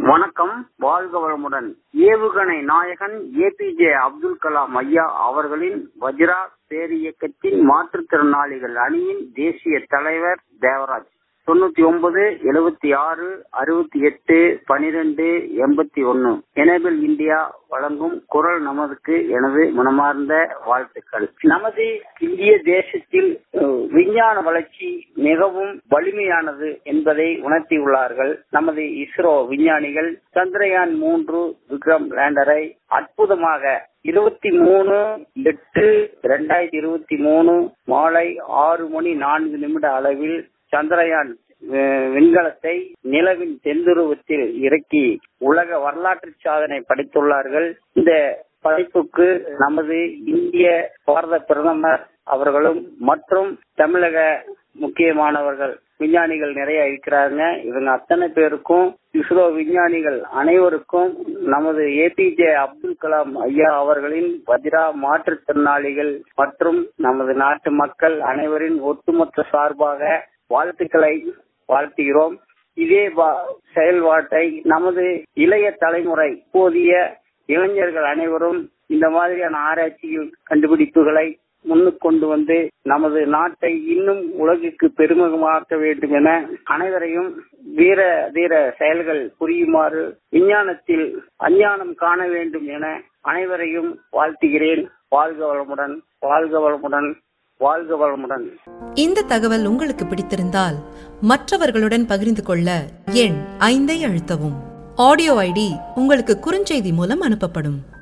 வணக்கம் வாழ்க வளமுடன் ஏவுகணை நாயகன் ஏபிஜே அப்துல் கலாம் ஐயா அவர்களின் வஜ்ரா பேரியக்கத்தின் மாற்றுத்திறனாளிகள் அணியின் தேசிய தலைவர் தேவராஜ் தொண்ணூத்தி ஒன்பது எழுபத்தி ஆறு அறுபத்தி எட்டு பனிரெண்டு எண்பத்தி ஒன்னு எனேபிள் இந்தியா வழங்கும் குரல் நமதுக்கு எனது மனமார்ந்த வாழ்த்துக்கள் நமது இந்திய தேசத்தில் அஹ், விஞ்ஞான வளர்ச்சி மிகவும் வலிமையானது என்பதை உணர்த்தியுள்ளார்கள் நமது இஸ்ரோ விஞ்ஞானிகள் சந்திரயான் மூன்று விக்ரம் லேண்டரை அற்புதமாக இருபத்தி மூணு எட்டு ரெண்டாயிரத்தி இருபத்தி மூணு மாலை ஆறு மணி நான்கு நிமிட அளவில் சந்திரயான் அஹ், விண்கலத்தை நிலவின் தென்துருவத்தில் இறக்கி உலக வரலாற்று சாதனை படைத்துள்ளார்கள் இந்த படைப்புக்கு நமது இந்திய பாரத பிரதமர் அவர்களும் மற்றும் தமிழக முக்கியமானவர்கள் விஞ்ஞானிகள் நிறைய இருக்கிறாங்க இவங்க அத்தனை பேருக்கும் இஸ்ரோ விஞ்ஞானிகள் அனைவருக்கும் நமது ஏபிஜே அப்துல் கலாம் ஐயா அவர்களின் வஜ்ரா மாற்றுத்திறனாளிகள் மற்றும் நமது நாட்டு மக்கள் அனைவரின் ஒட்டுமொத்த சார்பாக வாழ்த்துக்களை வாழ்த்துகிறோம் இதே வா- செயல்பாட்டை நமது இளைய தலைமுறை போதிய இளைஞர்கள் அனைவரும் இந்த மாதிரியான ஆராய்ச்சிகள் கண்டுபிடிப்புகளை முன்னுக்கு கொண்டு வந்து நமது நாட்டை இன்னும் உலகுக்கு பெருமிதமாக்க வேண்டும் என அனைவரையும் வீர தீர செயல்கள் புரியுமாறு விஞ்ஞானத்தில் அஞ்ஞானம் காண வேண்டும் என அனைவரையும் வாழ்த்துகிறேன் வாழ்க வளமுடன் வாழ்க வளமுடன் வாழ்க வளமுடன் இந்த தகவல் உங்களுக்கு பிடித்திருந்தால் மற்றவர்களுடன் பகிர்ந்து கொள்ள எண் ஐந்தை அழுத்தவும் ஆடியோ ஐடி உங்களுக்கு குறுஞ்செய்தி மூலம் அனுப்பப்படும்